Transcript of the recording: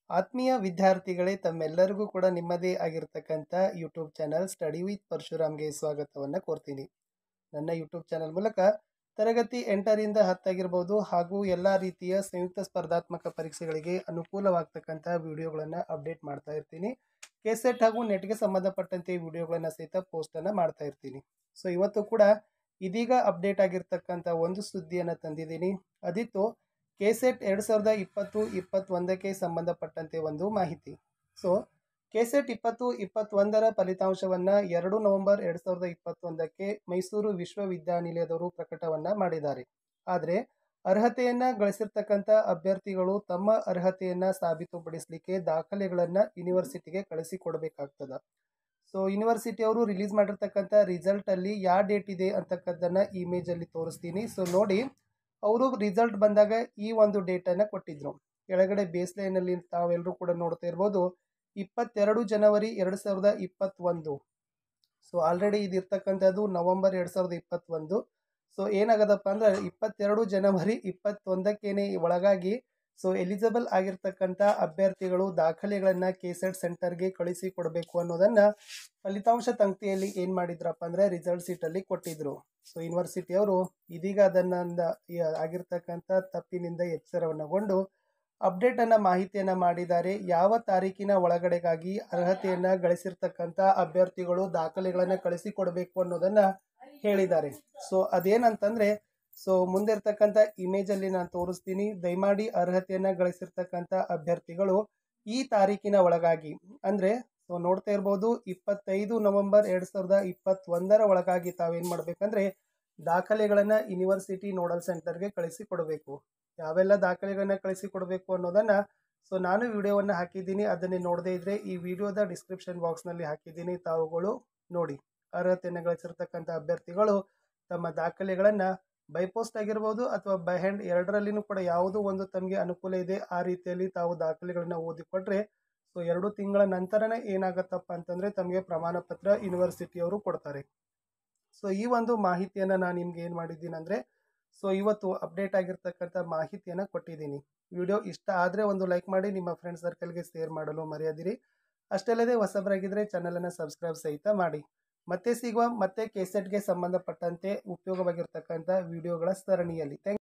ಆತ್ಮೀಯ ವಿದ್ಯಾರ್ಥಿಗಳೇ ತಮ್ಮೆಲ್ಲರಿಗೂ ಕೂಡ ನಿಮ್ಮದೇ ಆಗಿರ್ತಕ್ಕಂಥ ಯೂಟ್ಯೂಬ್ ಚಾನಲ್ ಸ್ಟಡಿ ವಿತ್ ಪರಶುರಾಮ್ಗೆ ಸ್ವಾಗತವನ್ನು ಕೋರ್ತೀನಿ ನನ್ನ ಯೂಟ್ಯೂಬ್ ಚಾನಲ್ ಮೂಲಕ ತರಗತಿ ಎಂಟರಿಂದ ಹತ್ತಾಗಿರ್ಬೋದು ಹಾಗೂ ಎಲ್ಲ ರೀತಿಯ ಸಂಯುಕ್ತ ಸ್ಪರ್ಧಾತ್ಮಕ ಪರೀಕ್ಷೆಗಳಿಗೆ ಅನುಕೂಲವಾಗ್ತಕ್ಕಂಥ ವಿಡಿಯೋಗಳನ್ನು ಅಪ್ಡೇಟ್ ಮಾಡ್ತಾ ಇರ್ತೀನಿ ಕೆಸೆಟ್ ಹಾಗೂ ನೆಟ್ಗೆ ಸಂಬಂಧಪಟ್ಟಂತೆ ವಿಡಿಯೋಗಳನ್ನು ಸಹಿತ ಪೋಸ್ಟನ್ನು ಮಾಡ್ತಾ ಇರ್ತೀನಿ ಸೊ ಇವತ್ತು ಕೂಡ ಇದೀಗ ಅಪ್ಡೇಟ್ ಆಗಿರ್ತಕ್ಕಂಥ ಒಂದು ಸುದ್ದಿಯನ್ನು ತಂದಿದ್ದೀನಿ ಅದಿತ್ತು ಕೆಸೆಟ್ ಎರಡು ಸಾವಿರದ ಇಪ್ಪತ್ತು ಇಪ್ಪತ್ತೊಂದಕ್ಕೆ ಸಂಬಂಧಪಟ್ಟಂತೆ ಒಂದು ಮಾಹಿತಿ ಸೊ ಕೆಸೆಟ್ ಇಪ್ಪತ್ತು ಇಪ್ಪತ್ತೊಂದರ ಫಲಿತಾಂಶವನ್ನು ಎರಡು ನವೆಂಬರ್ ಎರಡು ಸಾವಿರದ ಇಪ್ಪತ್ತೊಂದಕ್ಕೆ ಮೈಸೂರು ವಿಶ್ವವಿದ್ಯಾನಿಲಯದವರು ಪ್ರಕಟವನ್ನು ಮಾಡಿದ್ದಾರೆ ಆದರೆ ಅರ್ಹತೆಯನ್ನು ಗಳಿಸಿರ್ತಕ್ಕಂಥ ಅಭ್ಯರ್ಥಿಗಳು ತಮ್ಮ ಅರ್ಹತೆಯನ್ನು ಸಾಬೀತುಪಡಿಸಲಿಕ್ಕೆ ದಾಖಲೆಗಳನ್ನು ಯೂನಿವರ್ಸಿಟಿಗೆ ಕಳಿಸಿಕೊಡಬೇಕಾಗ್ತದೆ ಸೊ ಯೂನಿವರ್ಸಿಟಿಯವರು ರಿಲೀಸ್ ಮಾಡಿರ್ತಕ್ಕಂಥ ರಿಸಲ್ಟಲ್ಲಿ ಯಾವ ಡೇಟ್ ಇದೆ ಅಂತಕ್ಕದ್ದನ್ನು ಇಮೇಜಲ್ಲಿ ತೋರಿಸ್ತೀನಿ ಸೊ ನೋಡಿ ಅವರು ರಿಸಲ್ಟ್ ಬಂದಾಗ ಈ ಒಂದು ಡೇಟನ್ನು ಕೊಟ್ಟಿದ್ರು ಕೆಳಗಡೆ ಬೇಸ್ ಲೈನಲ್ಲಿ ತಾವೆಲ್ಲರೂ ಕೂಡ ನೋಡ್ತಾ ಇರ್ಬೋದು ಇಪ್ಪತ್ತೆರಡು ಜನವರಿ ಎರಡು ಸಾವಿರದ ಇಪ್ಪತ್ತೊಂದು ಸೊ ಆಲ್ರೆಡಿ ಇದಿರ್ತಕ್ಕಂಥದ್ದು ನವಂಬರ್ ಎರಡು ಸಾವಿರದ ಇಪ್ಪತ್ತೊಂದು ಸೊ ಏನಾಗದಪ್ಪ ಅಂದ್ರೆ ಇಪ್ಪತ್ತೆರಡು ಜನವರಿ ಇಪ್ಪತ್ತೊಂದಕ್ಕೇನೆ ಒಳಗಾಗಿ ಸೊ ಎಲಿಜಿಬಲ್ ಆಗಿರ್ತಕ್ಕಂಥ ಅಭ್ಯರ್ಥಿಗಳು ದಾಖಲೆಗಳನ್ನು ಕೆಸೆಟ್ ಸೆಂಟರ್ಗೆ ಕಳಿಸಿ ಕೊಡಬೇಕು ಅನ್ನೋದನ್ನು ಫಲಿತಾಂಶ ತಂಕ್ತಿಯಲ್ಲಿ ಏನು ಮಾಡಿದ್ರಪ್ಪ ಅಂದರೆ ರಿಸಲ್ಟ್ ಸೀಟಲ್ಲಿ ಕೊಟ್ಟಿದ್ರು ಸೊ ಯೂನಿವರ್ಸಿಟಿಯವರು ಇದೀಗ ಅದನ್ನ ಆಗಿರ್ತಕ್ಕಂಥ ತಪ್ಪಿನಿಂದ ಎಚ್ಚರವನ್ನಗೊಂಡು ಅಪ್ಡೇಟನ್ನು ಮಾಹಿತಿಯನ್ನು ಮಾಡಿದ್ದಾರೆ ಯಾವ ತಾರೀಕಿನ ಒಳಗಡೆಗಾಗಿ ಅರ್ಹತೆಯನ್ನು ಗಳಿಸಿರ್ತಕ್ಕಂಥ ಅಭ್ಯರ್ಥಿಗಳು ದಾಖಲೆಗಳನ್ನು ಕಳಿಸಿಕೊಡಬೇಕು ಅನ್ನೋದನ್ನು ಹೇಳಿದ್ದಾರೆ ಸೊ ಅದೇನಂತಂದರೆ ಸೊ ಮುಂದೆ ಇರ್ತಕ್ಕಂಥ ಇಮೇಜಲ್ಲಿ ನಾನು ತೋರಿಸ್ತೀನಿ ದಯಮಾಡಿ ಅರ್ಹತೆಯನ್ನು ಗಳಿಸಿರ್ತಕ್ಕಂಥ ಅಭ್ಯರ್ಥಿಗಳು ಈ ತಾರೀಕಿನ ಒಳಗಾಗಿ ಅಂದರೆ ಸೊ ನೋಡ್ತಾ ಇರ್ಬೋದು ಇಪ್ಪತ್ತೈದು ನವೆಂಬರ್ ಎರಡು ಸಾವಿರದ ಇಪ್ಪತ್ತೊಂದರ ಒಳಗಾಗಿ ತಾವೇನು ಮಾಡಬೇಕಂದ್ರೆ ದಾಖಲೆಗಳನ್ನು ಯೂನಿವರ್ಸಿಟಿ ನೋಡಲ್ ಸೆಂಟರ್ಗೆ ಕಳಿಸಿಕೊಡಬೇಕು ಯಾವೆಲ್ಲ ದಾಖಲೆಗಳನ್ನ ಕಳಿಸಿಕೊಡಬೇಕು ಅನ್ನೋದನ್ನು ಸೊ ನಾನು ವಿಡಿಯೋವನ್ನು ಹಾಕಿದ್ದೀನಿ ಅದನ್ನೇ ನೋಡದೇ ಇದ್ದರೆ ಈ ವಿಡಿಯೋದ ಡಿಸ್ಕ್ರಿಪ್ಷನ್ ಬಾಕ್ಸ್ನಲ್ಲಿ ಹಾಕಿದ್ದೀನಿ ತಾವುಗಳು ನೋಡಿ ಅರ್ಹತೆಯನ್ನು ಗಳಿಸಿರ್ತಕ್ಕಂಥ ಅಭ್ಯರ್ಥಿಗಳು ತಮ್ಮ ದಾಖಲೆಗಳನ್ನು ಬೈ ಪೋಸ್ಟ್ ಆಗಿರ್ಬೋದು ಅಥವಾ ಬೈ ಹ್ಯಾಂಡ್ ಎರಡರಲ್ಲಿನೂ ಕೂಡ ಯಾವುದೋ ಒಂದು ತಮಗೆ ಅನುಕೂಲ ಇದೆ ಆ ರೀತಿಯಲ್ಲಿ ತಾವು ದಾಖಲೆಗಳನ್ನು ಓದಿಕೊಟ್ರೆ ಸೊ ಎರಡು ತಿಂಗಳ ನಂತರನೇ ಏನಾಗತ್ತಪ್ಪ ಅಂತಂದರೆ ತಮಗೆ ಪ್ರಮಾಣ ಪತ್ರ ಯೂನಿವರ್ಸಿಟಿಯವರು ಕೊಡ್ತಾರೆ ಸೊ ಈ ಒಂದು ಮಾಹಿತಿಯನ್ನು ನಾನು ನಿಮ್ಗೆ ಏನು ಮಾಡಿದ್ದೀನಿ ಅಂದರೆ ಸೊ ಇವತ್ತು ಅಪ್ಡೇಟ್ ಆಗಿರ್ತಕ್ಕಂಥ ಮಾಹಿತಿಯನ್ನು ಕೊಟ್ಟಿದ್ದೀನಿ ವಿಡಿಯೋ ಇಷ್ಟ ಆದರೆ ಒಂದು ಲೈಕ್ ಮಾಡಿ ನಿಮ್ಮ ಫ್ರೆಂಡ್ ಸರ್ಕಲ್ಗೆ ಶೇರ್ ಮಾಡಲು ಮರೆಯದಿರಿ ಅಷ್ಟಲ್ಲದೆ ಹೊಸಬರಾಗಿದ್ದರೆ ಚಾನಲನ್ನು ಸಬ್ಸ್ಕ್ರೈಬ್ ಸಹಿತ ಮಾಡಿ ಮತ್ತೆ ಸಿಗುವ ಮತ್ತೆ ಕೆಸೆಟ್ಗೆ ಸಂಬಂಧಪಟ್ಟಂತೆ ಉಪಯೋಗವಾಗಿರ್ತಕ್ಕಂಥ ವಿಡಿಯೋಗಳ ಸರಣಿಯಲ್ಲಿ ಥ್ಯಾಂಕ್